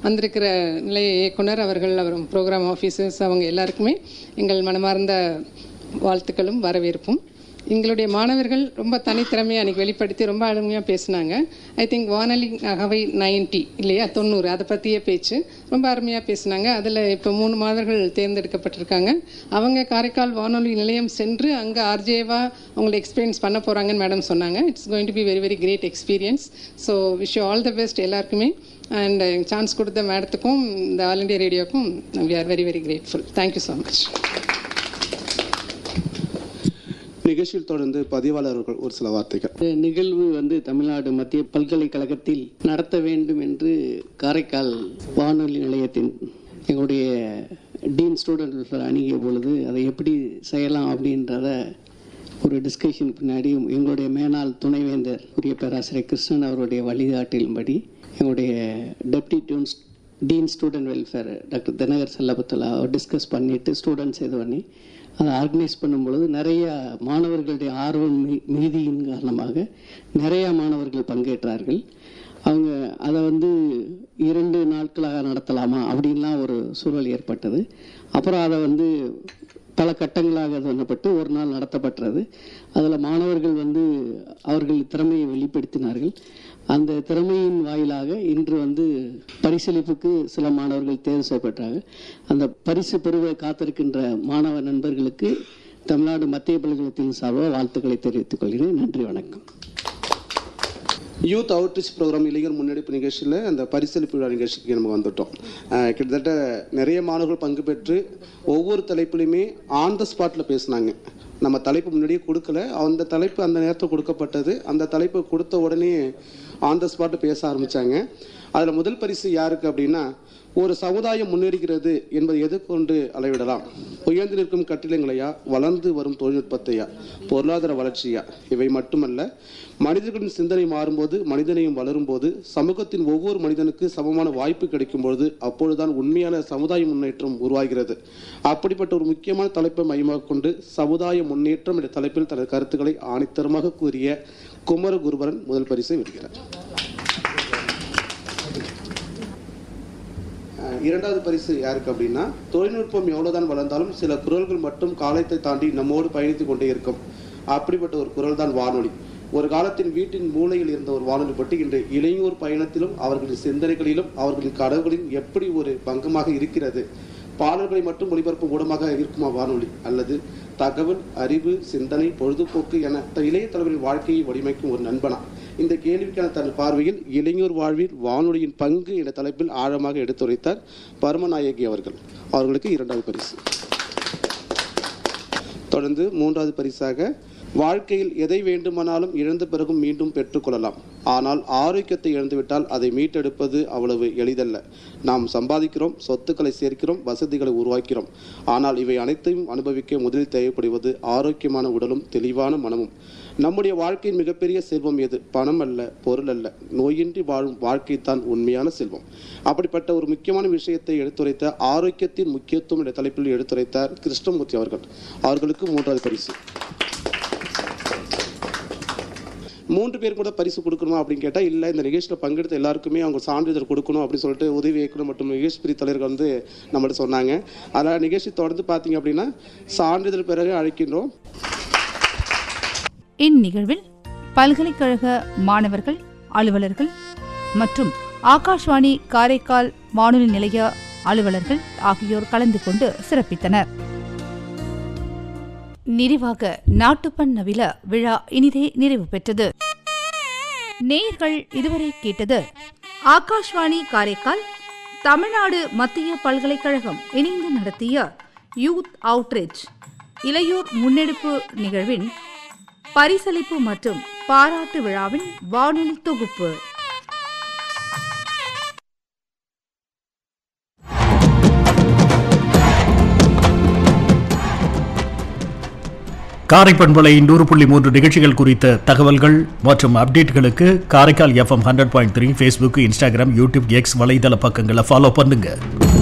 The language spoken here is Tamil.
வந்திருக்கிற நிலைய இயக்குனர் அவர்கள் அவர் ப்ரோக்ராம் ஆஃபீஸர்ஸ் அவங்க எல்லாருக்குமே எங்கள் மனமார்ந்த வாழ்த்துக்களும் வரவேற்பும் எங்களுடைய மாணவர்கள் ரொம்ப தனித்திறமையை அன்றைக்கி வெளிப்படுத்தி ரொம்ப அருமையாக பேசினாங்க ஐ திங்க் வானொலி அகவை நைன்ட்டி இல்லையா தொண்ணூறு அதை பற்றிய பேச்சு ரொம்ப அருமையாக பேசினாங்க அதில் இப்போ மூணு மாணவர்கள் தேர்ந்தெடுக்கப்பட்டிருக்காங்க அவங்க காரைக்கால் வானொலி நிலையம் சென்று அங்கே ஆர்ஜேவாக அவங்களை எக்ஸ்பீரியன்ஸ் பண்ண போகிறாங்கன்னு மேடம் சொன்னாங்க it's going to be very very great experience so wish you all the best எல்லாருக்குமே அண்ட் சான்ஸ் கொடுத்த மேடத்துக்கும் இந்த ஆல் இண்டியா ரேடியோக்கும் we are very very grateful thank you so much நிகழ்ச்சியில் தொடர்ந்து பதிவாளர்கள் ஒரு சில வார்த்தைகள் இந்த நிகழ்வு வந்து தமிழ்நாடு மத்திய பல்கலைக்கழகத்தில் நடத்த வேண்டும் என்று காரைக்கால் வானொலி நிலையத்தின் எங்களுடைய டீன் ஸ்டூடெண்ட் அணுகிய பொழுது அதை எப்படி செய்யலாம் அப்படின்றத ஒரு டிஸ்கஷன் பின்னாடி எங்களுடைய மேனாள் துணைவேந்தர் உரிய பேராசிரியர் கிருஷ்ணன் அவருடைய வழிகாட்டிலும்படி எங்களுடைய டெப்டி டியூன்ஸ் dean student welfare doctor Dinakar Chellapathula discuss பண்ணிவிட்டு ஸ்டூடெண்ட்ஸ் இது பண்ணி அதை ஆர்கனைஸ் பண்ணும்பொழுது நிறைய மாணவர்களுடைய ஆர்வம் மீ- மீதியின் காரணமாக நிறைய மாணவர்கள் பங்கேற்றார்கள் அவங்க அதை வந்து இரண்டு நாட்களாக நடத்தலாமா அப்படின்லாம் ஒரு சூழல் ஏற்பட்டது அப்புறம் அதை வந்து பல கட்டங்களாக அது பண்ணப்பட்டு ஒரு நாள் நடத்தப்பட்டது அதில் மாணவர்கள் வந்து அவர்கள் திறமையை வெளிப்படுத்தினார்கள் அந்த திறமையின் வாயிலாக இன்று வந்து பரிசளிப்புக்கு சில மாணவர்கள் தேர்வு செய்யப்பட்டாங்க அந்த பரிசு பெறுவ காத்திருக்கின்ற மாணவ நண்பர்களுக்கு தமிழ்நாடு மத்திய பல்கலைக்கழகத்தின் சார்பாக வாழ்த்துக்களை தெரிவித்துக் கொள்கிறேன் நன்றி வணக்கம் யூத் அவுட்ரீச் ப்ரோக்ராம் இளைஞர் முன்னெடுப்பு நிகழ்ச்சியில் அந்த பரிசளிப்பு விழா நிகழ்ச்சிக்கு நம்ம வந்துட்டோம் அஹ் கிட்டத்தட்ட நிறைய மாணவர்கள் பங்கு பெற்று ஒவ்வொரு தலைப்புலையுமே ஆன் த ஸ்பாட்டில் பேசுனாங்க நம்ம தலைப்பு முன்னாடியே கொடுக்கல அந்த தலைப்பு அந்த நேரத்தில் கொடுக்கப்பட்டது அந்த தலைப்பு கொடுத்த உடனே ஆன் த ஸ்பாட்டில் பேச ஆரம்பித்தாங்க அதில் முதல் பரிசு யாருக்கு அப்படின்னா ஒரு சமுதாயம் முன்னேறுகிறது என்பதை எதிர்கொண்டு அளவிடலாம் உயர்ந்து நிற்கும் கட்டிடங்களையா வளர்ந்து வரும் தொழில்நுட்பத்தையா பொருளாதார வளர்ச்சியா இவை மட்டுமல்ல மனிதர்களின் சிந்தனை மாறும்போது மனிதனையும் வளரும்போது சமூகத்தின் ஒவ்வொரு மனிதனுக்கு சமமான வாய்ப்பு கிடைக்கும் பொழுது அப்பொழுதுதான் உண்மையான சமுதாய முன்னேற்றம் உருவாகிறது அப்படிப்பட்ட ஒரு முக்கியமான தலைப்பை மையமாக கொண்டு சமுதாய முன்னேற்றம் என்ற தலைப்பில் தனது கருத்துக்களை ஆணித்தரமாக கூறிய குமர குருபரன் முதல் பரிசை வெல்கிறார் அஹ் இரண்டாவது பரிசு யாருக்கு அப்படின்னா தொழில்நுட்பம் எவ்வளவுதான் வளர்ந்தாலும் சில குரல்கள் மட்டும் காலத்தை தாண்டி நம்மோடு பயணித்துக் கொண்டே இருக்கும் அப்படிப்பட்ட ஒரு குரல் தான் வானொலி ஒரு காலத்தின் வீட்டின் மூலையில் இருந்த ஒரு வானொலி பற்றி இன்று இளையோர் பயணத்திலும் அவர்களின் சிந்தனைகளிலும் அவர்களின் கனவுகளிலும் எப்படி ஒரு பங்கமாக இருக்கிறது பாடல்களை மட்டும் ஒளிபரப்பும் ஊடகமாக இருக்குமா வானொலி அல்லது தகவல் அறிவு சிந்தனை பொழுதுபோக்கு என த- இளைய தலைவரின் வாழ்க்கையை வடிவமைக்கும் ஒரு நண்பனா இந்த கேள்விக்கான தன் பார்வையில் இளைஞர் வாழ்வில் வானொலியின் பங்கு என்ற தலைப்பில் ஆழமாக எடுத்துரைத்தார் பரமநாயகி அவர்கள் அவர்களுக்கு இரண்டாவது பரிசு தொடர்ந்து மூன்றாவது பரிசாக வாழ்க்கையில் எதை வேண்டுமானாலும் இழந்த பிறகும் மீண்டும் பெற்றுக்கொள்ளலாம் ஆனால் ஆரோக்கியத்தை இழந்துவிட்டால் அதை மீட்டெடுப்பது அவ்வளவு எளிதல்ல நாம் சம்பாதிக்கிறோம் சொத்துக்களை சேர்க்கிறோம் வசதிகளை உருவாக்கிறோம் ஆனால் இவை அனைத்தையும் அனுபவிக்க முதலில் தேவைப்படுவது ஆரோக்கியமான உடலும் தெளிவான மனமும் நம்முடைய வாழ்க்கையின் மிகப்பெரிய செல்வம் எது பணம் அல்ல பொருள் அல்ல நோயின்றி வாழும் வாழ்க்கை தான் உண்மையான செல்வம் அப்படிப்பட்ட ஒரு முக்கியமான விஷயத்தை எடுத்துரைத்த ஆரோக்கியத்தின் முக்கியத்துவம் என்ற தலைப்பில் எடுத்துரைத்தார் கிருஷ்ணமூர்த்தி அவர்கள் அவர்களுக்கு மூன்றாவது பரிசு மூன்று பேர் கூட பரிசு கொடுக்கணுமா அப்படின்னு கேட்டால் இல்லை இந்த நிகழ்ச்சியில் பங்கெடுத்த எல்லாருக்குமே அவங்க சான்றிதழ் கொடுக்கணும் அப்படின்னு சொல்லிட்டு உதவி இயக்குனர் மற்றும் நிகழ்ச்சி பிரி தலைவர்கள் வந்து நம்மள்ட்ட சொன்னாங்க அதனால் நிகழ்ச்சி தொடர்ந்து பார்த்தீங்க அப்படின்னா சான்றிதழ் பிறகு அழைக்கின்றோம் இந்நிகழ்வில் பல்கலைக்கழக மாணவர்கள் அலுவலர்கள் மற்றும் ஆகாஷ்வாணி காரைக்கால் வானொலி நிலைய அலுவலர்கள் ஆகியோர் கலந்து கொண்டு சிறப்பித்தனர் நிறைவாக நாட்டுப்பண் நவில விழா இனிதே நிறைவு பெற்றது நேயர்கள் இதுவரை கேட்டது ஆகாஷ்வாணி காரைக்கால் தமிழ்நாடு மத்திய பல்கலைக்கழகம் இணைந்து நடத்திய யூத் அவுட்ரீச் இளையோர் முன்னெடுப்பு நிகழ்வின் பரிசளிப்பு மற்றும் பாராட்டு விழாவின் வானொலி தொகுப்பு காரை பண்பலை நூறு புள்ளி மூன்று நிகழ்ச்சிகள் குறித்த தகவல்கள் மற்றும் அப்டேட்களுக்கு Karaikal FM hundred point three Facebook Instagram YouTube X வலைதள பக்கங்களை ஃபாலோ பண்ணுங்க